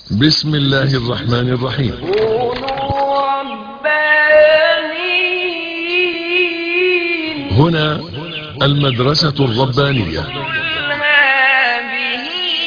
بسم الله الرحمن الرحيم كونوا ربانيين هنا المدرسة الربانية قل هذه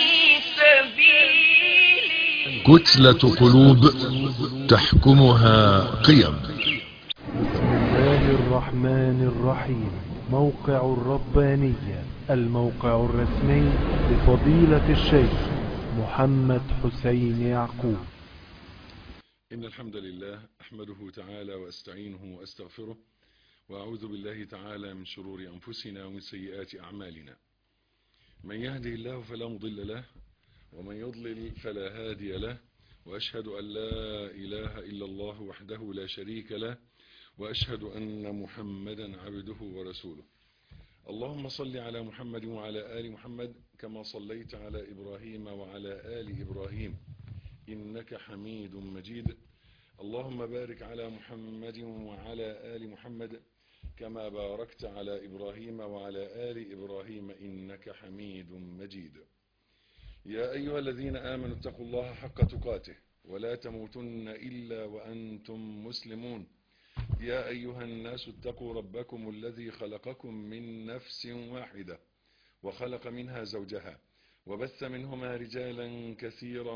سبيلي كتلة قلوب تحكمها قيم بسم الله الرحمن الرحيم موقع الربانية الموقع الرسمي لفضيلة الشيخ محمد حسين يعقوب إن الحمد لله أحمده تعالى وأستعينه وأستغفره وأعوذ بالله تعالى من شرور أنفسنا ومن سيئات أعمالنا من يهده الله فلا مضل له ومن يضلل فلا هادي له وأشهد أن لا إله إلا الله وحده لا شريك له وأشهد أن محمدا عبده ورسوله اللهم صل على محمد وعلى آل محمد كما صليت على إبراهيم وعلى آل إبراهيم إنك حميد مجيد اللهم بارك على محمد وعلى آل محمد كما باركت على إبراهيم وعلى آل إبراهيم إنك حميد مجيد يا أيها الذين آمنوا اتقوا الله حق تقاته ولا تموتن إلا وأنتم مسلمون يا أيها الناس اتقوا ربكم الذي خلقكم من نفس واحدة وخلق منها زوجها وبث منهما رجالا كثيرا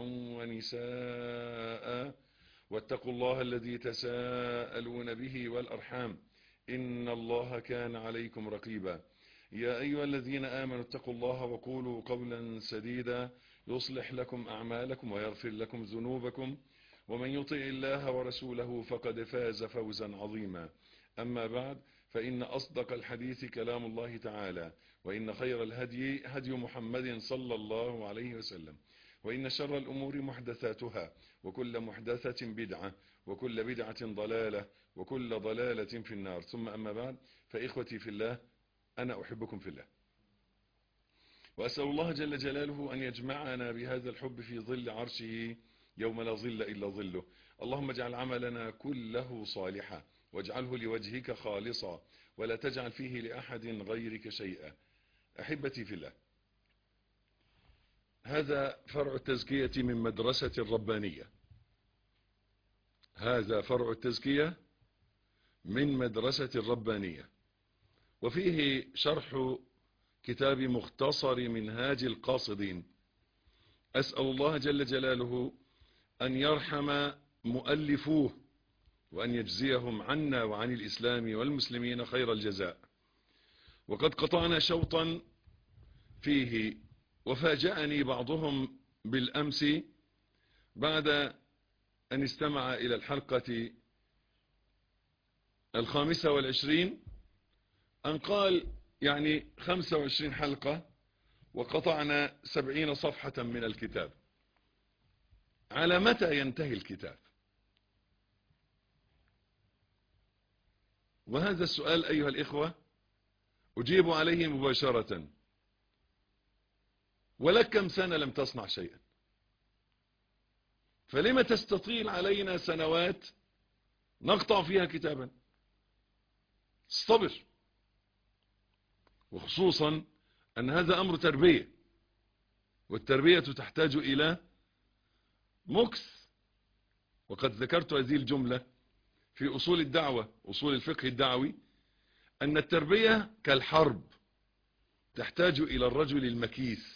ونساء واتقوا الله الذي تساءلون به والأرحام إن الله كان عليكم رقيبا يا أيها الذين آمنوا اتقوا الله وقولوا قولا سديدا يصلح لكم أعمالكم ويغفر لكم ذنوبكم ومن يطع الله ورسوله فقد فاز فوزا عظيما أما بعد فإن أصدق الحديث كلام الله تعالى وإن خير الهدي هدي محمد صلى الله عليه وسلم وإن شر الأمور محدثاتها وكل محدثة بدعة وكل بدعة ضلالة وكل ضلالة في النار ثم أما بعد فإخوتي في الله أنا أحبكم في الله وأسأل الله جل جلاله أن يجمعنا بهذا الحب في ظل عرشه يوم لا ظل إلا ظله اللهم اجعل عملنا كله صالحا واجعله لوجهك خالصا ولا تجعل فيه لأحد غيرك شيئا أحبتي في الله هذا فرع التزكية من مدرسة الربانية هذا فرع التزكية من مدرسة الربانية وفيه شرح كتاب مختصر منهاج القاصدين أسأل الله جل جلاله أن يرحم مؤلفوه وأن يجزيهم عنا وعن الإسلام والمسلمين خير الجزاء وقد قطعنا شوطا فيه وفاجأني بعضهم بالأمس بعد أن استمع إلى الحلقة الخامسة والعشرين أن قال يعني خمسة وعشرين حلقة وقطعنا سبعين صفحة من الكتاب على متى ينتهي الكتاب وهذا السؤال أيها الإخوة أجيب عليه مباشرة ولك كم سنة لم تصنع شيئا فلما تستطيل علينا سنوات نقطع فيها كتابا استبر وخصوصا أن هذا أمر تربية والتربية تحتاج إلى مكث وقد ذكرت هذه الجملة في أصول الدعوة أصول الفقه الدعوي أن التربية كالحرب تحتاج إلى الرجل المكيث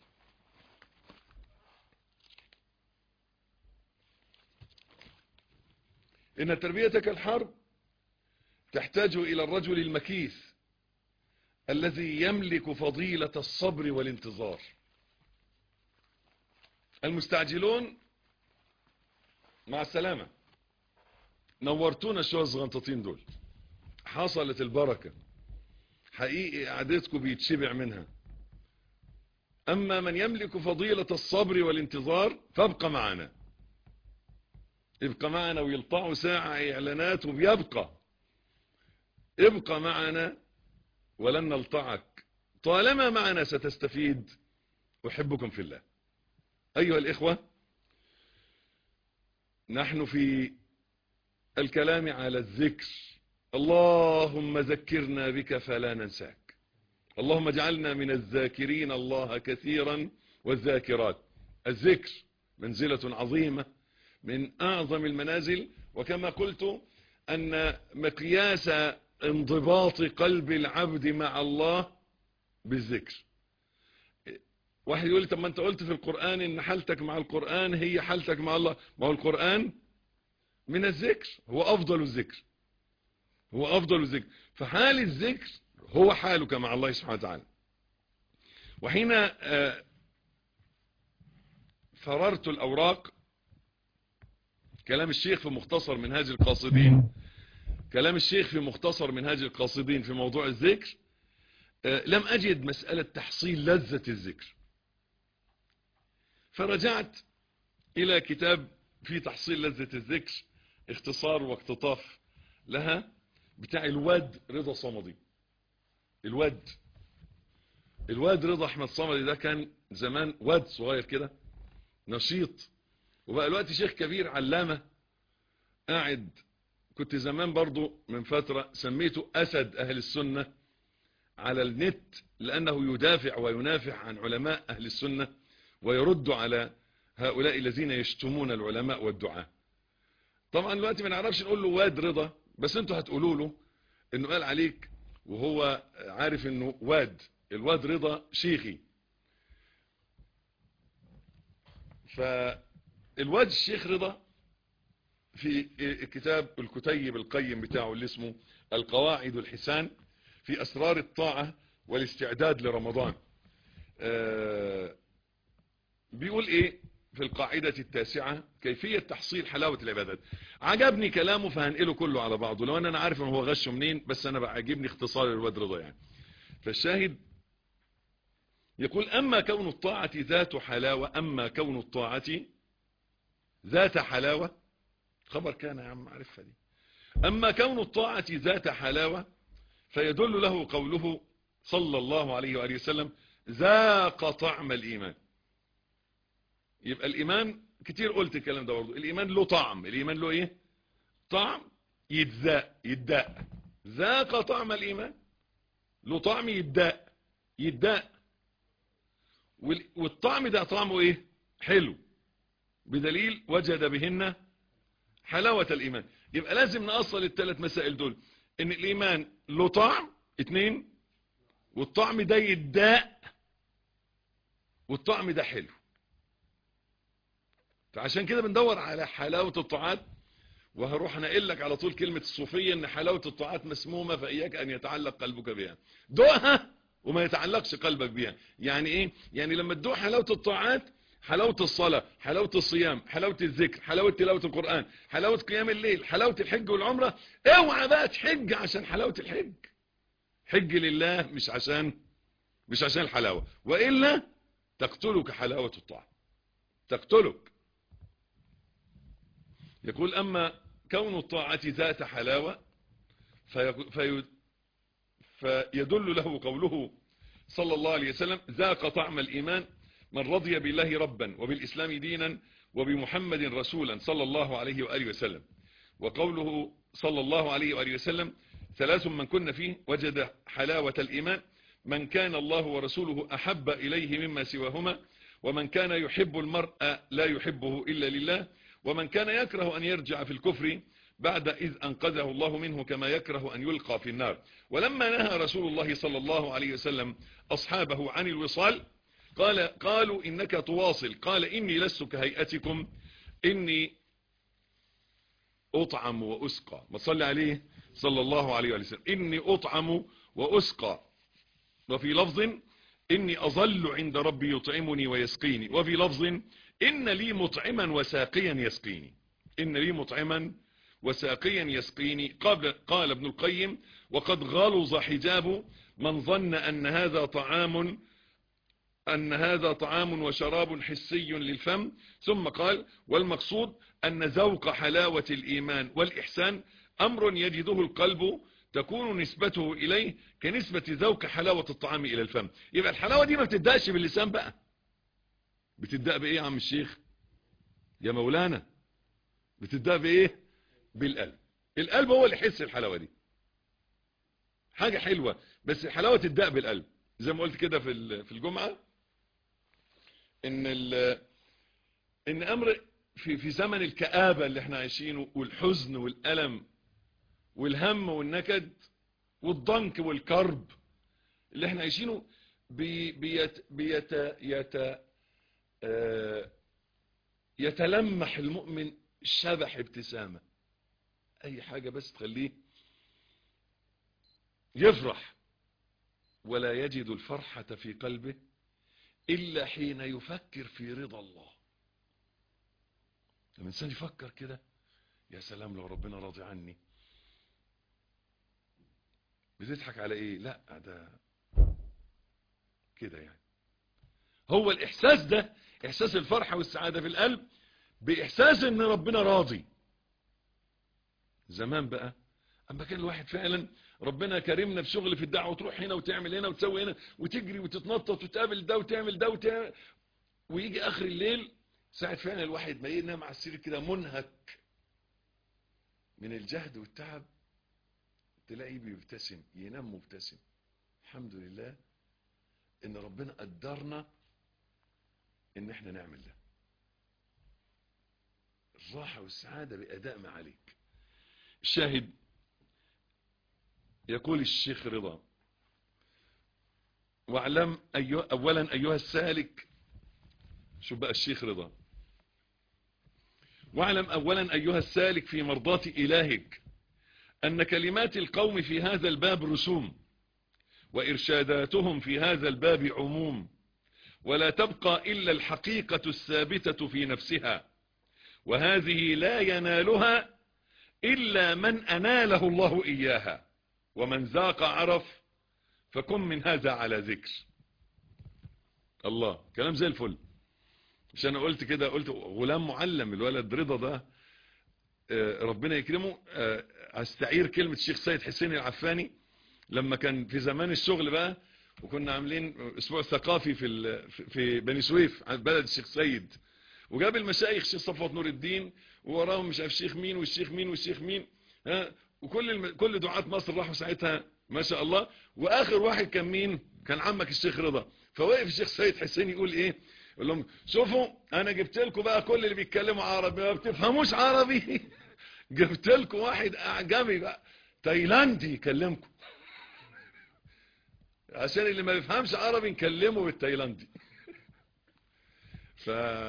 إن التربية كالحرب تحتاج إلى الرجل المكيث الذي يملك فضيلة الصبر والانتظار المستعجلون مع السلامة نورتونا شوية الصغنططين دول حصلت البركة حقيقي قعدتكم بيتشبع منها أما من يملك فضيلة الصبر والانتظار فابقى معنا ابقى معنا ويلطعوا ساعة إعلانات وبيبقى ابقى معنا ولن نلطعك طالما معنا ستستفيد أحبكم في الله أيها الإخوة نحن في الكلام على الذكر اللهم ذكرنا بك فلا ننساك اللهم اجعلنا من الذاكرين الله كثيرا والذاكرات الذكر منزلة عظيمة من أعظم المنازل وكما قلت أن مقياس انضباط قلب العبد مع الله بالذكر واحد يقول لي طب ما انت قلت في القرآن ان حالتك مع القرآن هي حالتك مع الله ما هو القرآن من الذكر هو افضل الذكر هو افضل الذكر فحال الذكر هو حالك مع الله سبحانه وتعالى وحين آه، فررت الاوراق كلام الشيخ في مختصر منهاج القاصدين كلام الشيخ في مختصر منهاج القاصدين في موضوع الذكر آه، لم أجد مسألة تحصيل لذة الذكر فرجعت إلى كتاب في تحصيل لذة الذكر اختصار واقتطاف لها بتاع الواد رضا صمدي الواد الواد رضا احمد صمدي ده كان زمان واد صغير كده نشيط وبقى الوقت شيخ كبير علامة قاعد كنت زمان برضو من فترة سميته أسد أهل السنة على النت لأنه يدافع وينافع عن علماء أهل السنة ويرد على هؤلاء الذين يشتمون العلماء والدعاء طبعا دلوقتي ما نعرفش نقول له واد رضا بس انتوا هتقولوا له انه قال عليك وهو عارف انه واد الواد رضا شيخي فالواد الشيخ رضا في كتاب الكتيب القيم بتاعه اللي اسمه القواعد الحسان في أسرار الطاعة والاستعداد لرمضان آه، بيقول ايه في القاعدة التاسعة كيفية تحصيل حلاوة العبادات عجبني كلامه فهنقله كله على بعضه لو ان انا عارف ان هو غشه منين بس انا بعجبني اختصار الواد رضا يعني فالشاهد يقول اما كون الطاعة ذات حلاوة اما كون الطاعة ذات حلاوة خبر كان يا عم عارفها دي اما كون الطاعة ذات حلاوة فيدل له قوله صلى الله عليه وآله وسلم ذاق طعم الإيمان يبقى الإيمان كتير قلت الكلام ده برضه الإيمان له طعم الإيمان له إيه طعم يتذاق يداء ذاق طعم الإيمان له طعم يداء يداء وال- والطعم ده طعمه إيه حلو بدليل وجد بهن حلاوة الإيمان يبقى لازم نأصل الثلاث مسائل دول ان الايمان له طعم اتنين والطعم ده يداء والطعم ده حلو فعشان كده بندور على حلاوة الطاعات وهروح انقل لك على طول كلمة الصوفية ان حلاوة الطاعات مسمومة فاياك ان يتعلق قلبك بها دوقها وما يتعلقش قلبك بها يعني ايه يعني لما تدوق حلاوة الطاعات حلاوة الصلاة حلاوة الصيام حلاوة الذكر حلاوة تلاوة القرآن حلاوة قيام الليل حلاوة الحج والعمرة اوعى بقى تحج عشان حلاوة الحج حج لله مش عشان مش عشان الحلاوة وإلا تقتلك حلاوة الطاعة تقتلك يقول أما كون الطاعة ذات حلاوة في في فيدل له قوله صلى الله عليه وسلم ذاق طعم الإيمان من رضي بالله ربا وبالإسلام دينا وبمحمد رسولا صلى الله عليه وآله وسلم وقوله صلى الله عليه وآله وسلم ثلاث من كن فيه وجد حلاوة الإيمان من كان الله ورسوله أحب إليه مما سواهما ومن كان يحب المرء لا يحبه إلا لله ومن كان يكره أن يرجع في الكفر بعد إذ أنقذه الله منه كما يكره أن يلقى في النار ولما نهى رسول الله صلى الله عليه وسلم أصحابه عن الوصال قال قالوا إنك تواصل قال إني لست كهيئتكم إني أطعم وأسقى ما صلى عليه صلى الله عليه وسلم إني أطعم وأسقى وفي لفظ إني أظل عند ربي يطعمني ويسقيني وفي لفظ إن لي مطعما وساقيا يسقيني إن لي مطعما وساقيا يسقيني قال, قال ابن القيم وقد غلظ حجاب من ظن أن هذا طعام أن هذا طعام وشراب حسي للفم ثم قال والمقصود أن ذوق حلاوة الإيمان والإحسان أمر يجده القلب تكون نسبته إليه كنسبة ذوق حلاوة الطعام إلى الفم يبقى الحلاوة دي ما بتدقش باللسان بقى بتدق بإيه يا عم الشيخ يا مولانا بتدق بإيه بالقلب القلب هو اللي يحس الحلاوة دي حاجة حلوة بس الحلاوة تدق بالقلب زي ما قلت كده في في الجمعة ان ان امر في في زمن الكآبة اللي احنا عايشينه والحزن والألم والهم والنكد والضنك والكرب اللي احنا عايشينه بي بيت بيت يت آه يتلمح المؤمن شبح ابتسامة اي حاجة بس تخليه يفرح ولا يجد الفرحة في قلبه إلا حين يفكر في رضا الله لما الإنسان يفكر كده يا سلام لو ربنا راضي عني بتضحك على ايه لا ده كده يعني هو الإحساس ده إحساس الفرحة والسعادة في القلب بإحساس ان ربنا راضي زمان بقى اما كان الواحد فعلا ربنا كرمنا في شغل في الدعوه وتروح هنا وتعمل هنا وتسوي هنا وتجري وتتنطط وتقابل ده وتعمل ده وتعمل ويجي اخر الليل ساعة فعلا الواحد ما ينام على السرير كده منهك من الجهد والتعب تلاقيه بيبتسم ينام مبتسم الحمد لله ان ربنا قدرنا ان احنا نعمل ده الراحة والسعادة بأداء ما عليك الشاهد يقول الشيخ رضا واعلم أيها أولا أيها السالك شوف بقى الشيخ رضا واعلم أولا أيها السالك في مرضاة إلهك أن كلمات القوم في هذا الباب رسوم وإرشاداتهم في هذا الباب عموم ولا تبقى إلا الحقيقة الثابتة في نفسها وهذه لا ينالها إلا من أناله الله إياها ومن ذاق عرف فكن من هذا على ذكر الله كلام زي الفل مش انا قلت كده قلت غلام معلم الولد رضا ده ربنا يكرمه استعير كلمة الشيخ سيد حسين العفاني لما كان في زمان الشغل بقى وكنا عاملين اسبوع ثقافي في في بني سويف بلد الشيخ سيد وجاب المشايخ الشيخ صفوت نور الدين ووراهم مش عارف الشيخ مين والشيخ مين والشيخ مين ها وكل الم... كل دعاة مصر راحوا ساعتها ما شاء الله واخر واحد كان مين كان عمك الشيخ رضا فوقف الشيخ سيد حسين يقول ايه يقول لهم شوفوا انا جبت لكم بقى كل اللي بيتكلموا عربي ما بتفهموش عربي جبت لكم واحد اعجمي بقى تايلاندي يكلمكم عشان اللي ما بيفهمش عربي نكلمه بالتايلاندي ف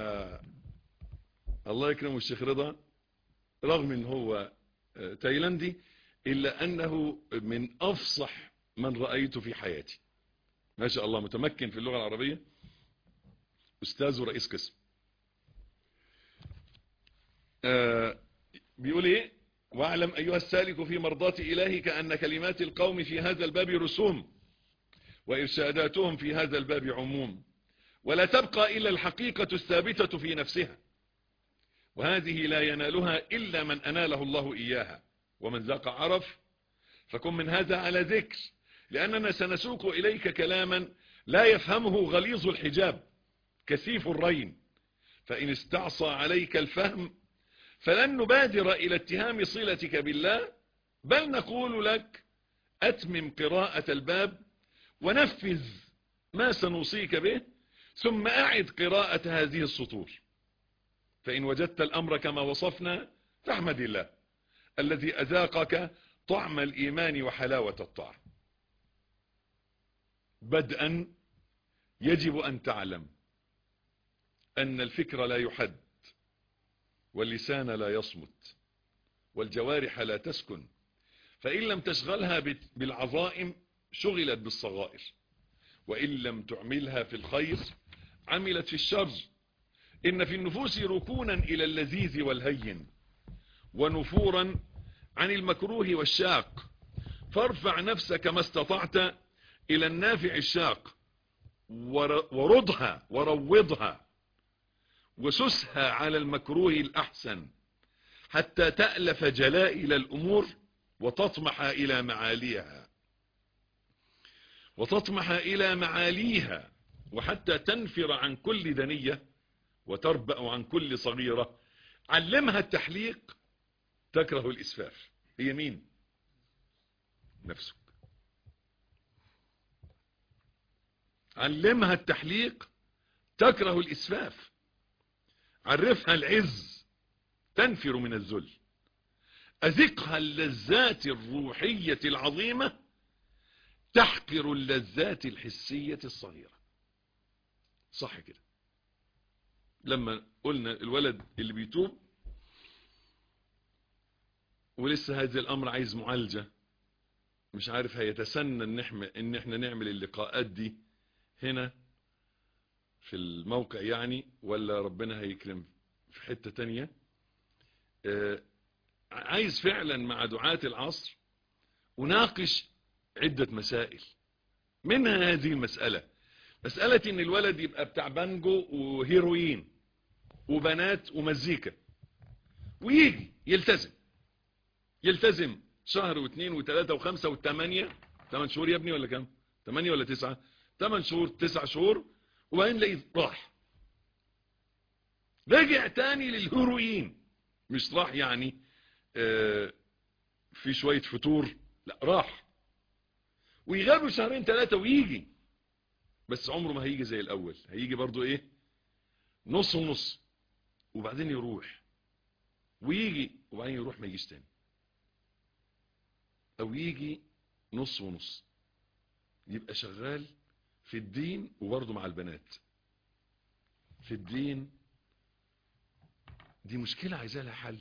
الله يكرمه الشيخ رضا رغم ان هو تايلاندي إلا أنه من أفصح من رأيته في حياتي ما شاء الله متمكن في اللغة العربية أستاذ ورئيس قسم آه بيقول إيه واعلم أيها السالك في مرضاة إلهك أن كلمات القوم في هذا الباب رسوم وإرشاداتهم في هذا الباب عموم ولا تبقى إلا الحقيقة الثابتة في نفسها وهذه لا ينالها إلا من أناله الله إياها ومن ذاق عرف فكن من هذا على ذكر لأننا سنسوق إليك كلاما لا يفهمه غليظ الحجاب كثيف الرين فإن استعصى عليك الفهم فلن نبادر إلى اتهام صلتك بالله بل نقول لك أتمم قراءة الباب ونفذ ما سنوصيك به ثم أعد قراءة هذه السطور فإن وجدت الأمر كما وصفنا فاحمد الله الذي أذاقك طعم الإيمان وحلاوة الطعم بدءا يجب أن تعلم أن الفكر لا يحد واللسان لا يصمت والجوارح لا تسكن فإن لم تشغلها بالعظائم شغلت بالصغائر وإن لم تعملها في الخير عملت في الشر إن في النفوس ركونا إلى اللذيذ والهين ونفورا عن المكروه والشاق فارفع نفسك ما استطعت إلى النافع الشاق ورضها وروضها وسسها على المكروه الأحسن حتى تألف جلائل الأمور وتطمح إلى معاليها وتطمح إلى معاليها وحتى تنفر عن كل دنية وتربأ عن كل صغيرة علمها التحليق تكره الإسفاف هي مين نفسك علمها التحليق تكره الإسفاف عرفها العز تنفر من الذل أذقها اللذات الروحية العظيمة تحقر اللذات الحسية الصغيرة صح كده لما قلنا الولد اللي بيتوب ولسه هذا الأمر عايز معالجة مش عارف هيتسنى ان احنا, إن احنا نعمل اللقاءات دي هنا في الموقع يعني ولا ربنا هيكرم في حتة تانية آه عايز فعلا مع دعاة العصر وناقش عدة مسائل منها هذه المسألة مسألة ان الولد يبقى بتاع بانجو وهيروين وبنات ومزيكا ويجي يلتزم يلتزم شهر واثنين وثلاثة وخمسة وثمانية ثمان شهور يا ابني ولا كم ثمانية ولا تسعة ثمان شهور تسع شهور وبعدين لقيت راح رجع تاني للهيروين مش راح يعني آه في شوية فتور لا راح ويغابوا شهرين ثلاثة ويجي بس عمره ما هيجي زي الاول هيجي برضو ايه نص ونص وبعدين يروح ويجي وبعدين يروح ما يجيش تاني او يجي نص ونص يبقى شغال في الدين وبرضه مع البنات في الدين دي مشكلة عايزة لها حل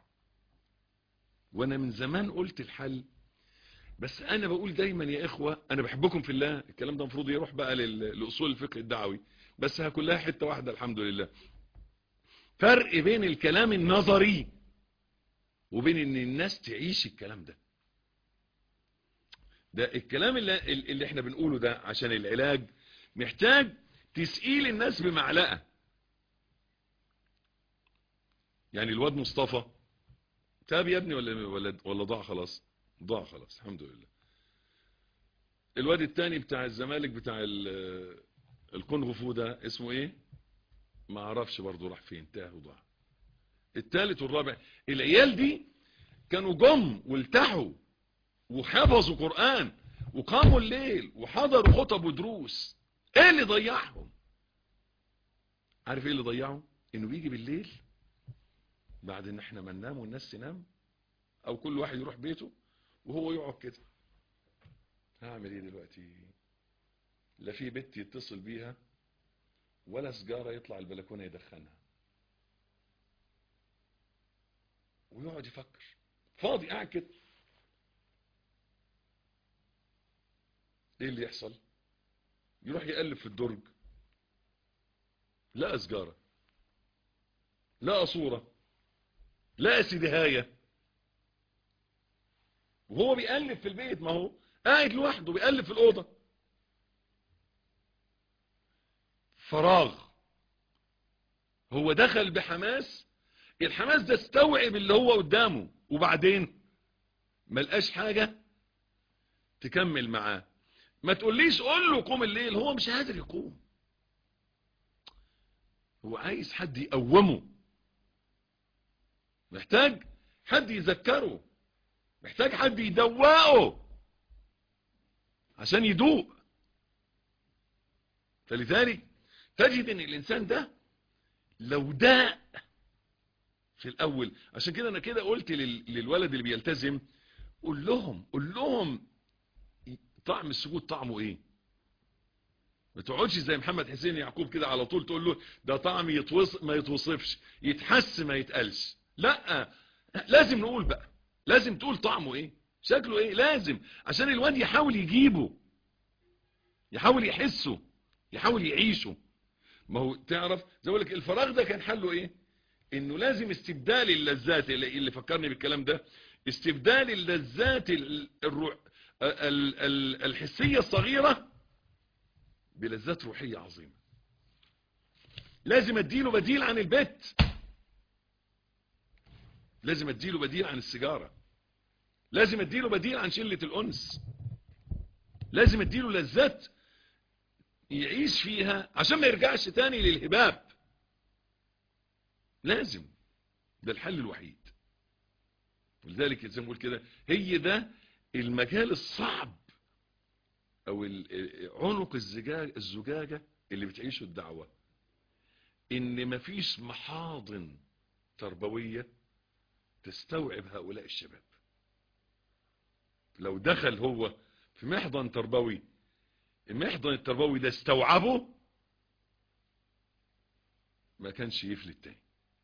وانا من زمان قلت الحل بس انا بقول دايما يا اخوة انا بحبكم في الله الكلام ده المفروض يروح بقى لاصول الفقه الدعوي بس كلها حتة واحدة الحمد لله فرق بين الكلام النظري وبين ان الناس تعيش الكلام ده ده الكلام اللي, اللي احنا بنقوله ده عشان العلاج محتاج تسئيل الناس بمعلقة يعني الواد مصطفى تاب يا ابني ولا ولا ولا ضاع خلاص ضاع خلاص الحمد لله الواد التاني بتاع الزمالك بتاع الكونغ فو ده اسمه ايه ما اعرفش برضه راح فين تاه وضاع التالت والرابع العيال دي كانوا جم والتحوا وحفظوا قرآن وقاموا الليل وحضروا خطب ودروس ايه اللي ضيعهم عارف ايه اللي ضيعهم انه بيجي بالليل بعد ان احنا ما ننام والناس تنام او كل واحد يروح بيته وهو يقعد كده هعمل ايه دلوقتي لا في بنت يتصل بيها ولا سجارة يطلع البلكونة يدخنها ويقعد يفكر فاضي قاعد كده ايه اللي يحصل يروح يقلب في الدرج لا سجارة لا صورة لا سدهاية وهو بيقلب في البيت ما هو قاعد لوحده بيقلب في الأوضة فراغ هو دخل بحماس الحماس ده استوعب اللي هو قدامه وبعدين ملقاش حاجة تكمل معاه ما تقوليش قول له قوم الليل هو مش قادر يقوم هو عايز حد يقومه محتاج حد يذكره محتاج حد يدوقه عشان يدوق فلذلك تجد ان الانسان ده لو داق في الاول عشان كده انا كده قلت للولد اللي بيلتزم قول لهم قول لهم طعم السجود طعمه ايه ما تقعدش زي محمد حسين يعقوب كده على طول تقول له ده طعم يتوصف ما يتوصفش يتحس ما يتقالش لا لازم نقول بقى لازم تقول طعمه ايه شكله ايه لازم عشان الواد يحاول يجيبه يحاول يحسه يحاول يعيشه ما هو تعرف زي لك الفراغ ده كان حله ايه انه لازم استبدال اللذات اللي, اللي فكرني بالكلام ده استبدال اللذات الروح الحسية الصغيرة بلذات روحية عظيمة لازم اديله بديل عن البيت لازم اديله بديل عن السيجارة لازم اديله بديل عن شلة الأنس لازم اديله لذات يعيش فيها عشان ما يرجعش تاني للهباب لازم ده الحل الوحيد ولذلك زي ما بقول كده هي ده المجال الصعب او عنق الزجاج الزجاجة اللي بتعيشه الدعوة ان مفيش محاضن تربوية تستوعب هؤلاء الشباب لو دخل هو في محضن تربوي المحضن التربوي ده استوعبه ما كانش يفلت تاني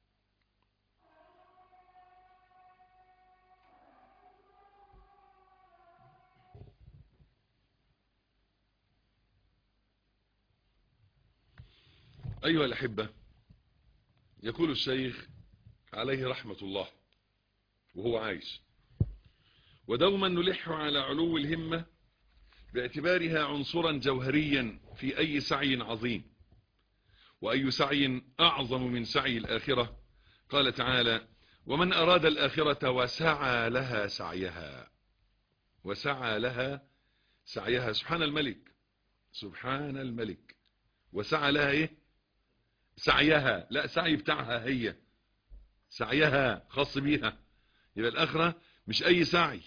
أيها الأحبة يقول الشيخ عليه رحمة الله وهو عايش ودوما نلح على علو الهمة باعتبارها عنصرا جوهريا في أي سعي عظيم وأي سعي أعظم من سعي الآخرة قال تعالى ومن أراد الآخرة وسعى لها سعيها وسعى لها سعيها سبحان الملك سبحان الملك وسعى لها ايه سعيها لا سعي بتاعها هي سعيها خاص بيها يبقى الآخرة مش أي سعي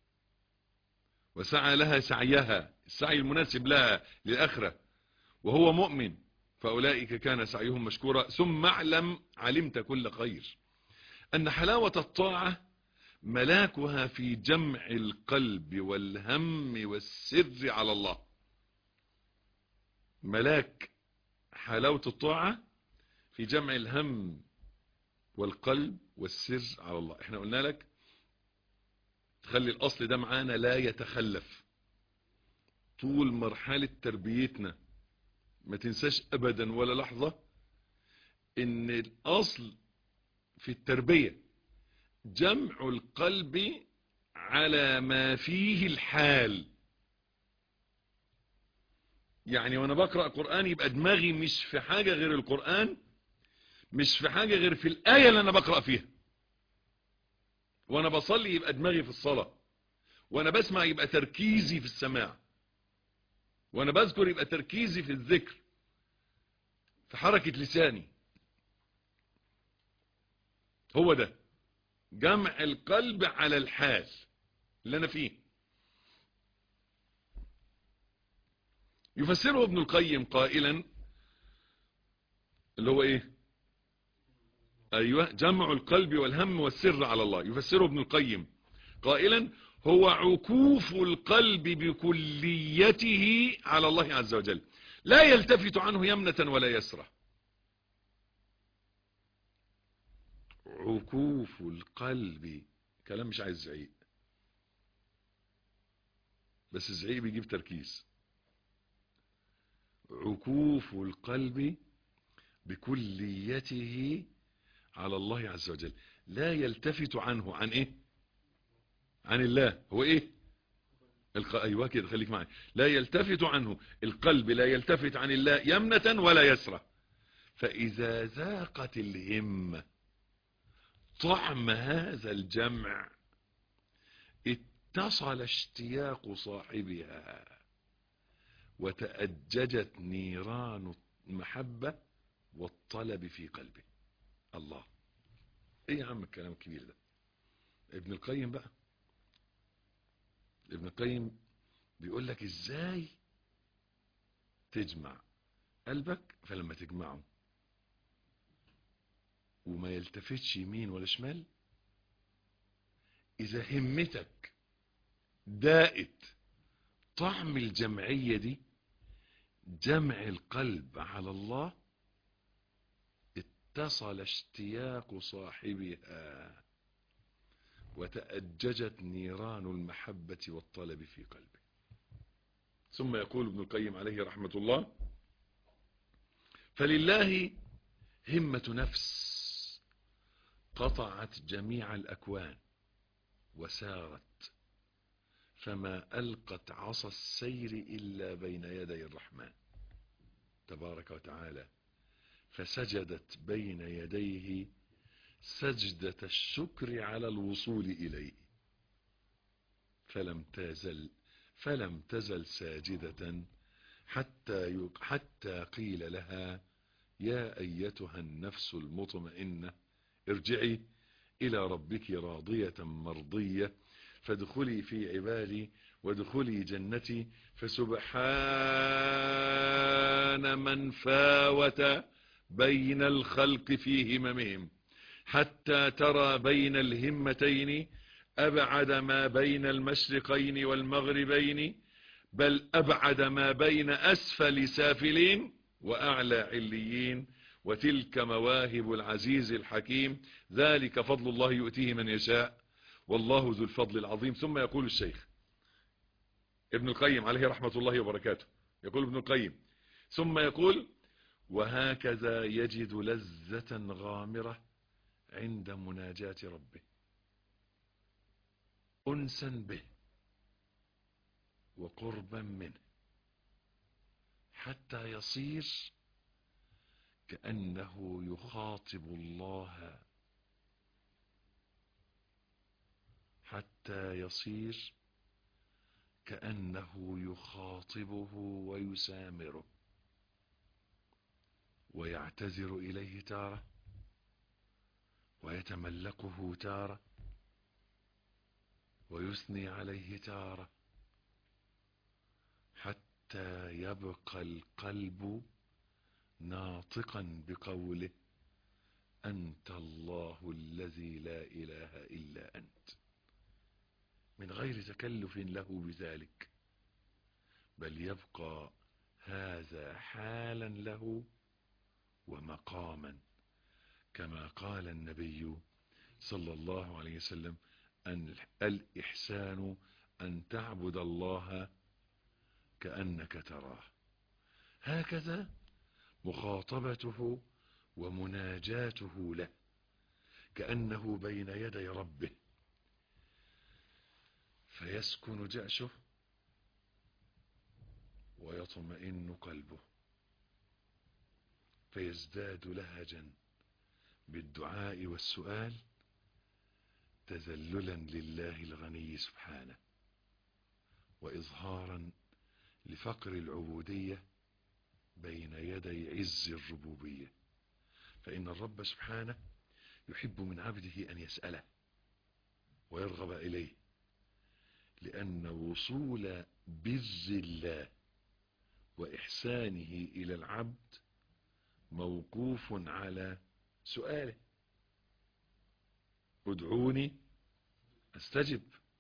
وسعى لها سعيها السعي المناسب لها للآخرة وهو مؤمن فأولئك كان سعيهم مشكورا ثم اعلم علمت كل خير أن حلاوة الطاعة ملاكها في جمع القلب والهم والسر على الله ملاك حلاوة الطاعة في جمع الهم والقلب والسر على الله احنا قلنا لك تخلي الأصل ده معانا لا يتخلف طول مرحلة تربيتنا ما تنساش أبدا ولا لحظة ان الأصل في التربية جمع القلب على ما فيه الحال يعني وانا بقرأ قرآن يبقى دماغي مش في حاجة غير القرآن مش في حاجة غير في الآية اللي انا بقرأ فيها وانا بصلي يبقى دماغي في الصلاة وانا بسمع يبقى تركيزي في السماع وانا بذكر يبقى تركيزي في الذكر في حركة لساني هو ده جمع القلب على الحال اللي انا فيه يفسره ابن القيم قائلا اللي هو ايه ايوه جمع القلب والهم والسر على الله يفسره ابن القيم قائلا هو عكوف القلب بكليته على الله عز وجل لا يلتفت عنه يمنة ولا يسرى عكوف القلب كلام مش عايز زعيق بس الزعيق بيجيب تركيز عكوف القلب بكليته على الله عز وجل لا يلتفت عنه عن ايه عن الله هو ايه الق... ايوه كده خليك معي لا يلتفت عنه القلب لا يلتفت عن الله يمنة ولا يسرى فاذا ذاقت الهمة طعم هذا الجمع اتصل اشتياق صاحبها وتأججت نيران المحبة والطلب في قلبه الله ايه يا عم الكلام الكبير ده ابن القيم بقى ابن القيم بيقول لك ازاي تجمع قلبك فلما تجمعه وما يلتفتش يمين ولا شمال اذا همتك دائت طعم الجمعية دي جمع القلب على الله اتصل اشتياق صاحبها وتأججت نيران المحبة والطلب في قلبه ثم يقول ابن القيم عليه رحمة الله فلله همة نفس قطعت جميع الأكوان وسارت فما ألقت عصا السير إلا بين يدي الرحمن تبارك وتعالى فسجدت بين يديه سجدة الشكر على الوصول إليه فلم تزل فلم تزل ساجدة حتى حتى قيل لها يا أيتها النفس المطمئنة ارجعي إلى ربك راضية مرضية فادخلي في عبادي وادخلي جنتي فسبحان من فاوت بين الخلق في هممهم حتى ترى بين الهمتين أبعد ما بين المشرقين والمغربين بل أبعد ما بين أسفل سافلين وأعلى عليين وتلك مواهب العزيز الحكيم ذلك فضل الله يؤتيه من يشاء والله ذو الفضل العظيم ثم يقول الشيخ ابن القيم عليه رحمة الله وبركاته يقول ابن القيم ثم يقول وهكذا يجد لذة غامرة عند مناجاة ربه أنسا به وقربا منه حتى يصير كأنه يخاطب الله حتى يصير كأنه يخاطبه ويسامره ويعتذر إليه تارة ويتملكه تارة ويثني عليه تارة حتى يبقى القلب ناطقا بقوله أنت الله الذي لا إله إلا أنت من غير تكلف له بذلك بل يبقى هذا حالا له ومقاما كما قال النبي صلى الله عليه وسلم أن الإحسان أن تعبد الله كأنك تراه هكذا مخاطبته ومناجاته له كأنه بين يدي ربه فيسكن جأشه ويطمئن قلبه فيزداد لهجا بالدعاء والسؤال تذللا لله الغني سبحانه وإظهارا لفقر العبودية بين يدي عز الربوبية فإن الرب سبحانه يحب من عبده أن يسأله ويرغب إليه لأن وصول بر الله وإحسانه إلى العبد موقوف على سؤاله ادعوني استجب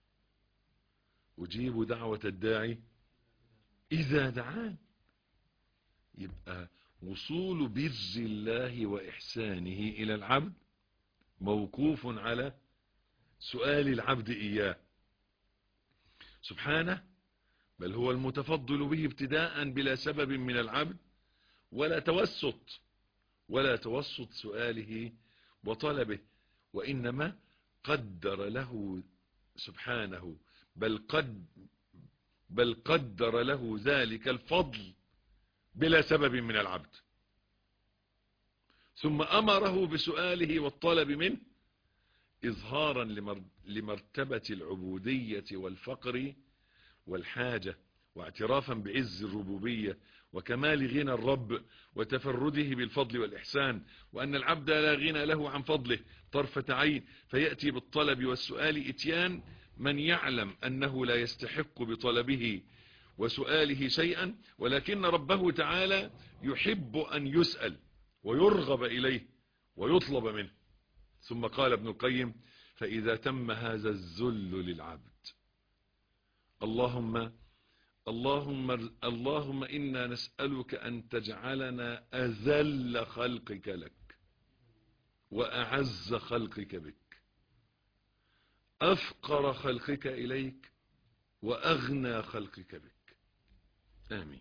اجيب دعوة الداعي اذا دعان يبقى وصول بر الله واحسانه الى العبد موقوف على سؤال العبد اياه سبحانه بل هو المتفضل به ابتداء بلا سبب من العبد ولا توسط ولا توسط سؤاله وطلبه وإنما قدر له سبحانه بل قد بل قدر له ذلك الفضل بلا سبب من العبد ثم أمره بسؤاله والطلب منه إظهارا لمرتبة العبودية والفقر والحاجة واعترافا بعز الربوبية وكمال غنى الرب وتفرده بالفضل والإحسان وأن العبد لا غنى له عن فضله طرفة عين فيأتي بالطلب والسؤال اتيان من يعلم أنه لا يستحق بطلبه وسؤاله شيئا ولكن ربه تعالى يحب أن يسأل ويرغب إليه ويطلب منه ثم قال ابن القيم فإذا تم هذا الذل للعبد اللهم اللهم اللهم إنا نسألك أن تجعلنا أذل خلقك لك وأعز خلقك بك أفقر خلقك إليك وأغنى خلقك بك آمين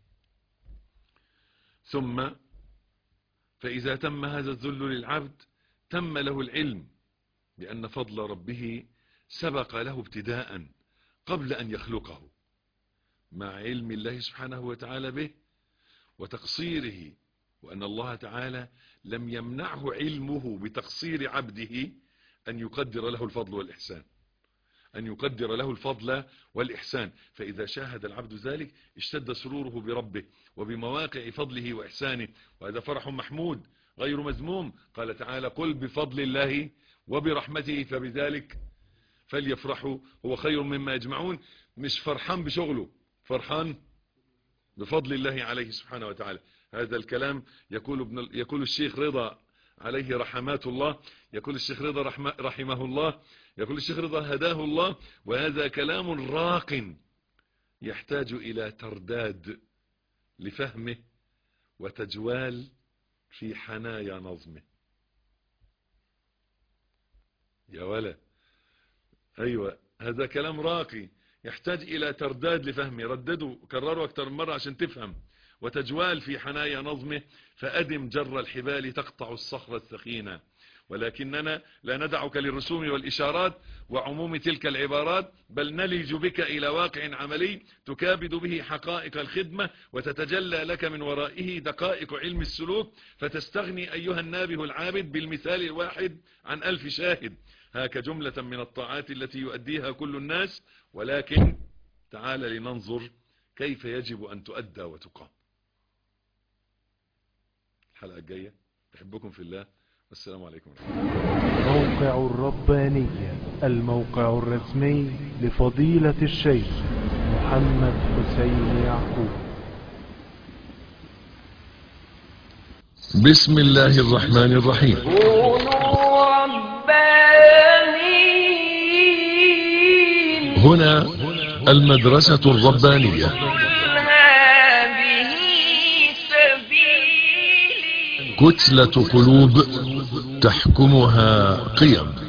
ثم فإذا تم هذا الذل للعبد تم له العلم بأن فضل ربه سبق له ابتداء قبل أن يخلقه مع علم الله سبحانه وتعالى به وتقصيره وأن الله تعالى لم يمنعه علمه بتقصير عبده أن يقدر له الفضل والإحسان أن يقدر له الفضل والإحسان فإذا شاهد العبد ذلك اشتد سروره بربه وبمواقع فضله وإحسانه وهذا فرح محمود غير مذموم قال تعالى قل بفضل الله وبرحمته فبذلك فليفرحوا هو خير مما يجمعون مش فرحان بشغله فرحان بفضل الله عليه سبحانه وتعالى هذا الكلام يقول ابن يقول الشيخ رضا عليه رحمات الله يقول الشيخ رضا رحمه, رحمه الله يقول الشيخ رضا هداه الله وهذا كلام راق يحتاج إلى ترداد لفهمه وتجوال في حنايا نظمه يا ولا أيوة هذا كلام راقي يحتاج إلى ترداد لفهمه ردده كرره أكثر من مرة عشان تفهم وتجوال في حنايا نظمه فأدم جر الحبال تقطع الصخرة الثخينة ولكننا لا ندعك للرسوم والإشارات وعموم تلك العبارات بل نلج بك إلى واقع عملي تكابد به حقائق الخدمة وتتجلى لك من ورائه دقائق علم السلوك فتستغني أيها النابه العابد بالمثال الواحد عن ألف شاهد هاك جملة من الطاعات التي يؤديها كل الناس ولكن تعال لننظر كيف يجب أن تؤدى وتقام الحلقة الجاية بحبكم في الله والسلام عليكم ورحمة الله موقع الربانية الموقع الرسمي لفضيلة الشيخ محمد حسين يعقوب بسم الله الرحمن الرحيم كونوا ربانيين هنا المدرسة الربانية قل هذه سبيلي كتلة قلوب تحكمها قيم